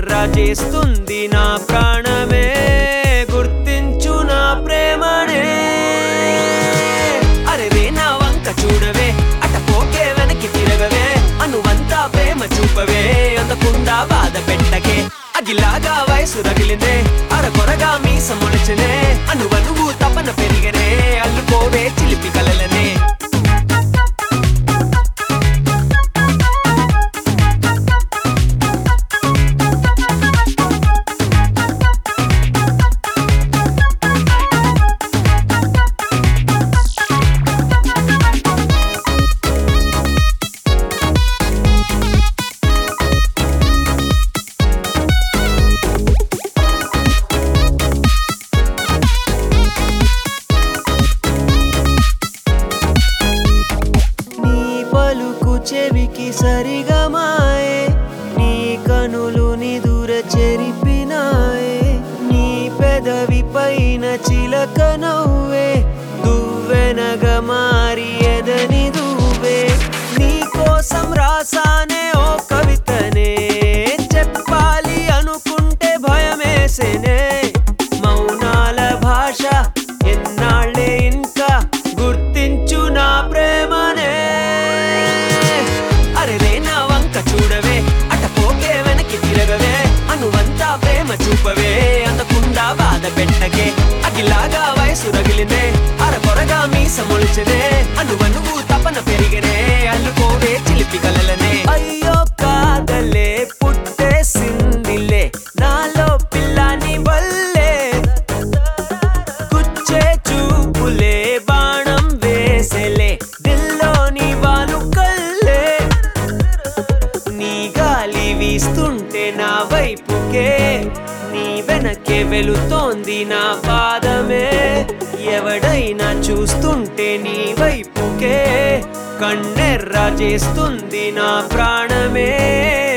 కన్నెర్ర చేస్తుంది నా ప్రాణమే గుర్తించు నా ప్రేమనే అరే రే నా వంక చూడవే అట పోకే వెనక్కి తిరగవే అనువంతా ప్రేమ చూపవే అందకుండా బాధ పెట్టకే అగిలాగా వయసు రగిలిందే అరకొరగా మీస మొలచనే అనువనువు తపన పెరిగనే అల్లుకోవే చిలిపి కలలనే నీ పలుకు చెవికి సరిగా మాయే నీ కనులు నిదుర చెరిపినాయే నీ పెదవి పైన చిలక నవ్వే దువ్వెనగా మారి ఎదని దువ్వే నీ కోసం రాసానే ఓ కవితనే చెప్పాలి అనుకుంటే భయమేసేనే మౌనాల భాష ఎన్నాళ్ళే ఇంకా గుర్తించు నా ప్రేమనే అరే రే నా వంక చూడవే అట పోకే వెనక్కి తిరగవే అనువంతా ప్రేమ చూపవే అందకుండా బాధ పెట్టకే అగిలాగా వయసు రగిలినే అరకొరగా మీస మొలిచనే అనువనువు తపన పెరిగనే అల్లుకోవే చిలిపి కలలనే అయ్యో కాదలే పుట్టేసిందిలే నాలో పిల్లని వల్లే గుచ్చే చూపులే బాణం వేసెలే దిల్లోని వాలు కల్లే నీ గాలి వీస్తుంటే నా వైపుకే నీ వెనకే వెళుతోంది నా పాదమే ఎవడైనా చూస్తుంటే నీ వైపుకే కన్నెర్ర చేస్తుంది నా ప్రాణమే